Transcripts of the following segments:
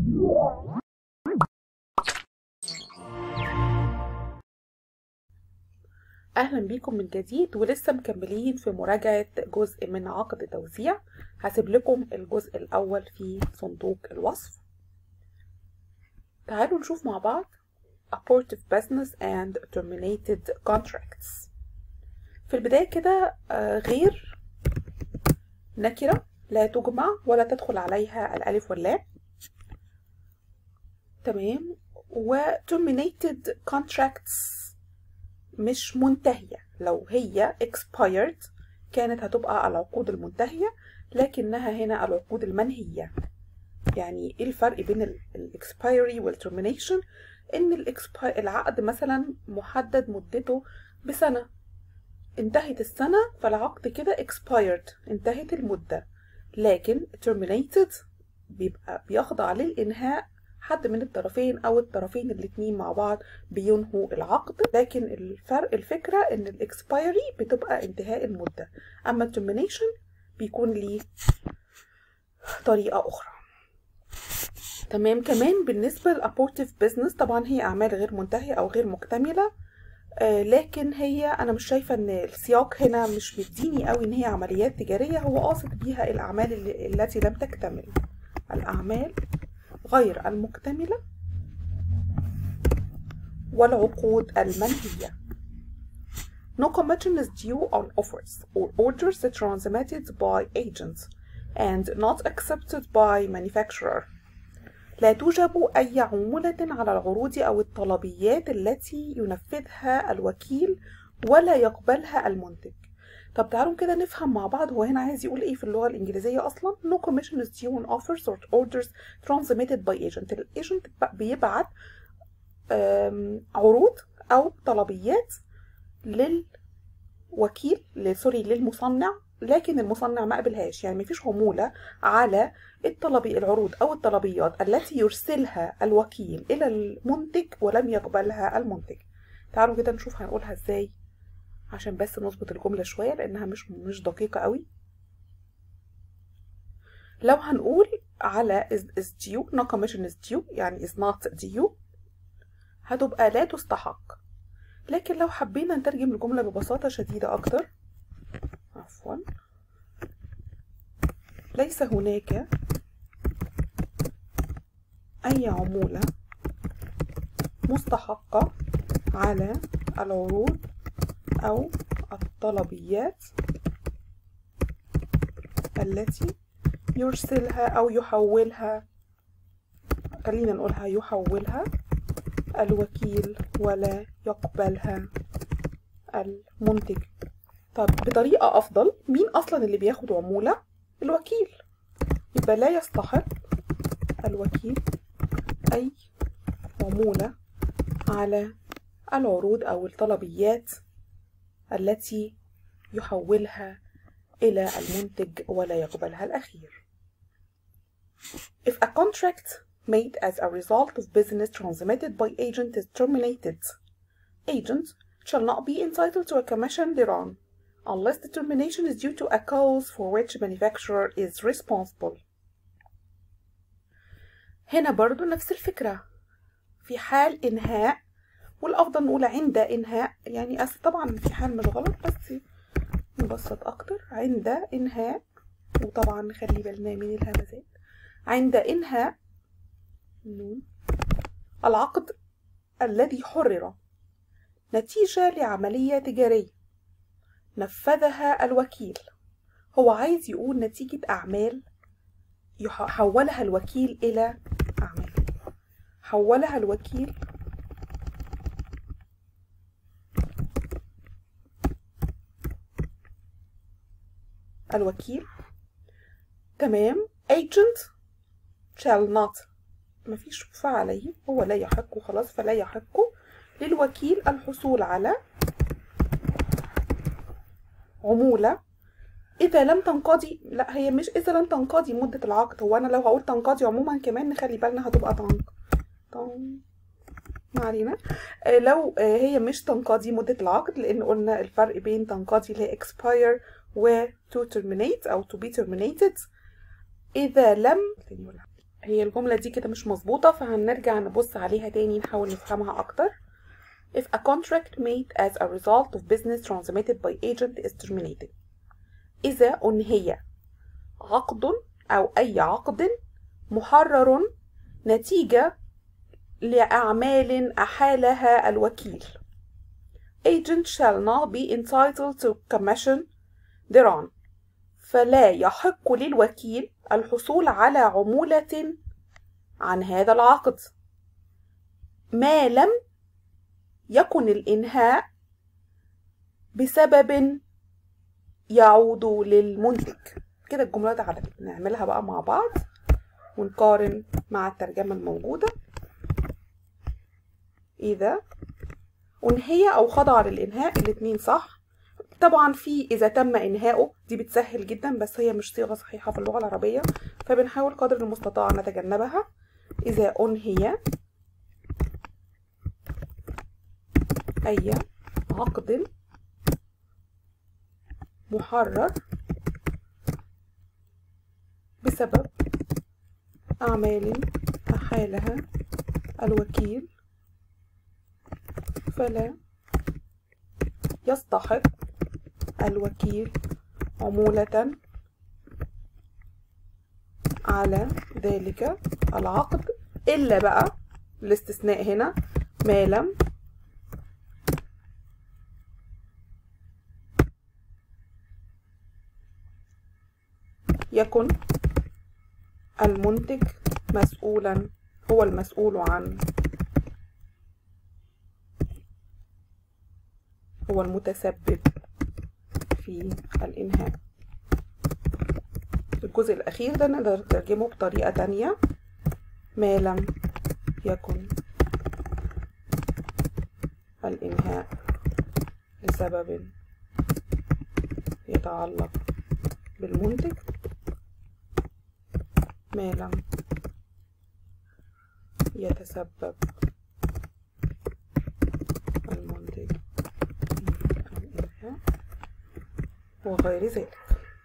أهلا بيكم من جديد ولسه مكملين في مراجعة جزء من عقد توزيع هسيب لكم الجزء الأول في صندوق الوصف تعالوا نشوف مع بعض abortive business and terminated contracts في البداية كده آه، غير نكرة لا تجمع ولا تدخل عليها الألف واللام تمام و terminated contracts مش منتهية لو هي expired كانت هتبقى العقود المنتهية لكنها هنا العقود المنهية يعني ايه الفرق بين ال expiry وال termination ان ال العقد مثلا محدد مدته بسنة انتهت السنة فالعقد كده expired انتهت المدة لكن terminated بيبقى بيخضع للإنهاء حد من الطرفين او الطرفين الاتنين مع بعض بينهوا العقد لكن الفرق الفكرة ان الاكسبايري بتبقى انتهاء المدة اما الترمينيشن بيكون ليه طريقة اخرى تمام كمان بالنسبة للابورتيف بزنس طبعا هي اعمال غير منتهية او غير مكتملة آه لكن هي انا مش شايفة ان السياق هنا مش مديني قوي ان هي عمليات تجارية هو قاصد بيها الاعمال اللي التي لم تكتمل الاعمال غير المكتملة والعقود المنهية No commission is due on offers or orders transmitted by agents and not accepted by manufacturer. لا توجب أي عمولة على العروض أو الطلبيات التي ينفذها الوكيل ولا يقبلها المنتج. طب تعالوا كده نفهم مع بعض هو هنا عايز يقول ايه في اللغة الإنجليزية أصلا no commission is due on offers or orders transmitted by agent الايجنت بيبعت عروض أو طلبيات للوكيل سوري للمصنع لكن المصنع ما قبلهاش يعني مفيش عمولة على الطلبي العروض أو الطلبيات التي يرسلها الوكيل إلى المنتج ولم يقبلها المنتج تعالوا كده نشوف هنقولها ازاي عشان بس نظبط الجملة شوية لأنها مش مش دقيقة قوي لو هنقول على is, is due no commission is due يعني is not due هتبقى لا تستحق لكن لو حبينا نترجم الجملة ببساطة شديدة أكتر عفوا ليس هناك أي عمولة مستحقة على العروض أو الطلبيات التي يرسلها أو يحولها خلينا نقولها يحولها الوكيل ولا يقبلها المنتج طب بطريقة أفضل مين أصلا اللي بياخد عمولة؟ الوكيل يبقى لا يستحق الوكيل أي عمولة على العروض أو الطلبيات التي يحولها إلى المنتج ولا يقبلها الأخير. If a contract made as a result of business transmitted by agent is terminated, agent shall not be entitled to a commission thereon unless the termination is due to a cause for which manufacturer is responsible. هنا برضو نفس الفكرة في حال إنهاء والأفضل نقول عند إنهاء يعني أصل طبعا في حال مش غلط بس نبسط أكتر عند إنهاء وطبعا نخلي بالنا من الهمزات عند إنهاء العقد الذي حرر نتيجة لعملية تجارية نفذها الوكيل هو عايز يقول نتيجة أعمال حولها الوكيل إلى أعمال حولها الوكيل الوكيل تمام agent shall not مفيش شفاء عليه هو لا يحق خلاص فلا يحق للوكيل الحصول على عمولة إذا لم تنقضي لا هي مش إذا لم تنقضي مدة العقد هو أنا لو هقول تنقضي عموما كمان نخلي بالنا هتبقى تنق تنق ما علينا لو هي مش تنقضي مدة العقد لأن قلنا الفرق بين تنقضي اللي هي expire و to terminate أو to be terminated إذا لم هي الجملة دي كده مش مظبوطة فهنرجع نبص عليها تاني نحاول نفهمها أكتر If a contract made as a result of business transmitted by agent is terminated إذا أنهي عقد أو أي عقد محرر نتيجة لأعمال أحالها الوكيل agent shall not be entitled to commission thereon فلا يحق للوكيل الحصول على عمولة عن هذا العقد ما لم يكن الإنهاء بسبب يعود للمنتج كده الجملة دي على نعملها بقى مع بعض ونقارن مع الترجمة الموجودة إذا أنهي أو خضع للإنهاء الاتنين صح طبعا في إذا تم إنهاؤه دي بتسهل جدا بس هي مش صيغة صحيحة في اللغة العربية فبنحاول قدر المستطاع نتجنبها إذا أنهي أي عقد محرر بسبب أعمال أحالها الوكيل فلا يستحق الوكيل عمولة على ذلك العقد إلا بقى الاستثناء هنا ما لم يكن المنتج مسؤولا هو المسؤول عن هو المتسبب في الإنهاء الجزء الأخير ده نقدر نترجمه بطريقة تانية ما لم يكن الإنهاء لسبب يتعلق بالمنتج ما لم يتسبب المنتج في الإنهاء وغير ذلك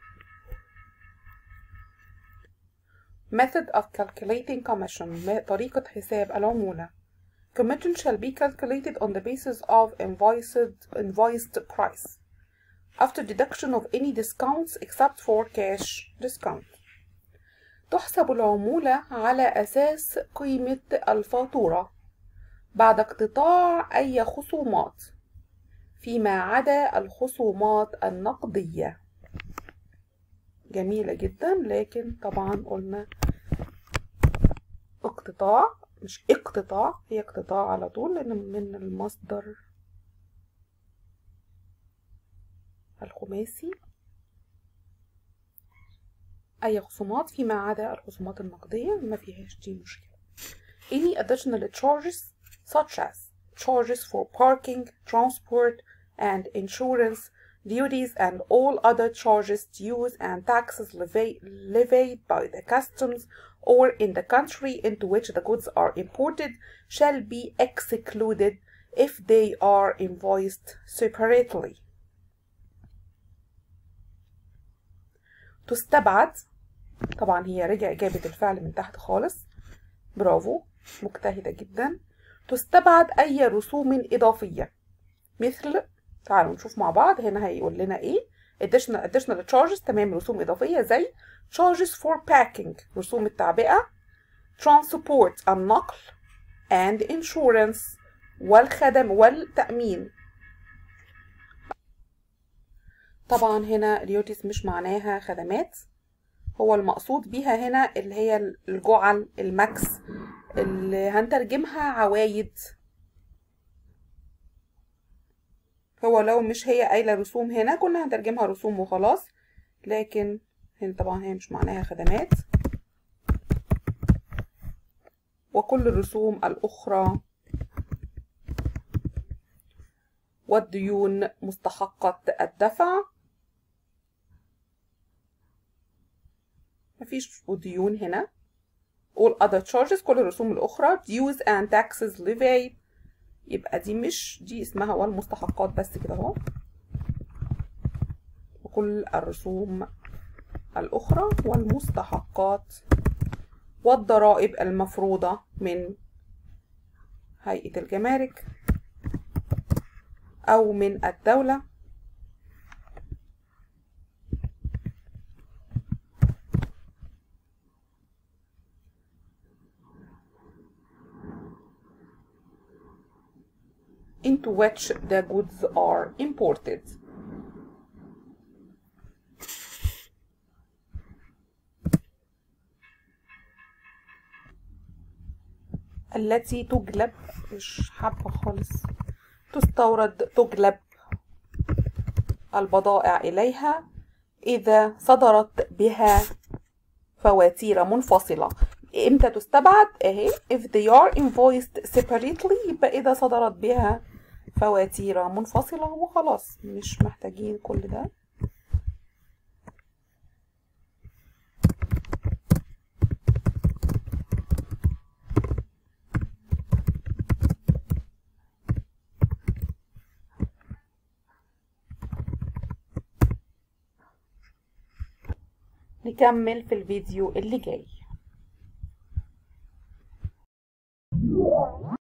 Method of calculating commission طريقة حساب العمولة Commission shall be calculated on the basis of invoiced, invoiced price after deduction of any discounts except for cash discount تحسب العمولة على أساس قيمة الفاتورة بعد اقتطاع أي خصومات فيما عدا الخصومات النقدية جميلة جدا لكن طبعا قلنا اقتطاع مش اقتطاع هي اقتطاع على طول لأن من المصدر الخماسي أي خصومات فيما عدا الخصومات النقدية ما فيهاش دي مشكلة any additional charges such as charges for parking, transport and insurance duties and all other charges, dues and taxes levied, levied by the customs or in the country into which the goods are imported shall be excluded if they are invoiced separately. تستبعد طبعا هي رجع إجابة الفعل من تحت خالص برافو مجتهدة جدا تستبعد أي رسوم إضافية مثل تعالوا نشوف مع بعض هنا هيقول لنا إيه additional additional charges تمام رسوم إضافية زي charges for packing رسوم التعبئة transport النقل and insurance والخدم والتأمين طبعا هنا ريوتيس مش معناها خدمات هو المقصود بيها هنا اللي هي الجعل المكس اللي هنترجمها عوايد هو لو مش هي قايله رسوم هنا كنا هنترجمها رسوم وخلاص لكن هنا طبعا هي مش معناها خدمات وكل الرسوم الأخرى والديون مستحقة الدفع مفيش ديون هنا all other charges كل الرسوم الأخرى dues and taxes levied يبقى دي مش دي اسمها والمستحقات بس كده اهو وكل الرسوم الأخرى والمستحقات والضرائب المفروضة من هيئة الجمارك أو من الدولة into which the goods are imported. التي تجلب مش حابة خالص تستورد تجلب البضائع إليها إذا صدرت بها فواتير منفصلة إمتى تستبعد أهي if they are invoiced separately يبقى إذا صدرت بها فواتير منفصلة وخلاص مش محتاجين كل ده نكمل في الفيديو اللي جاي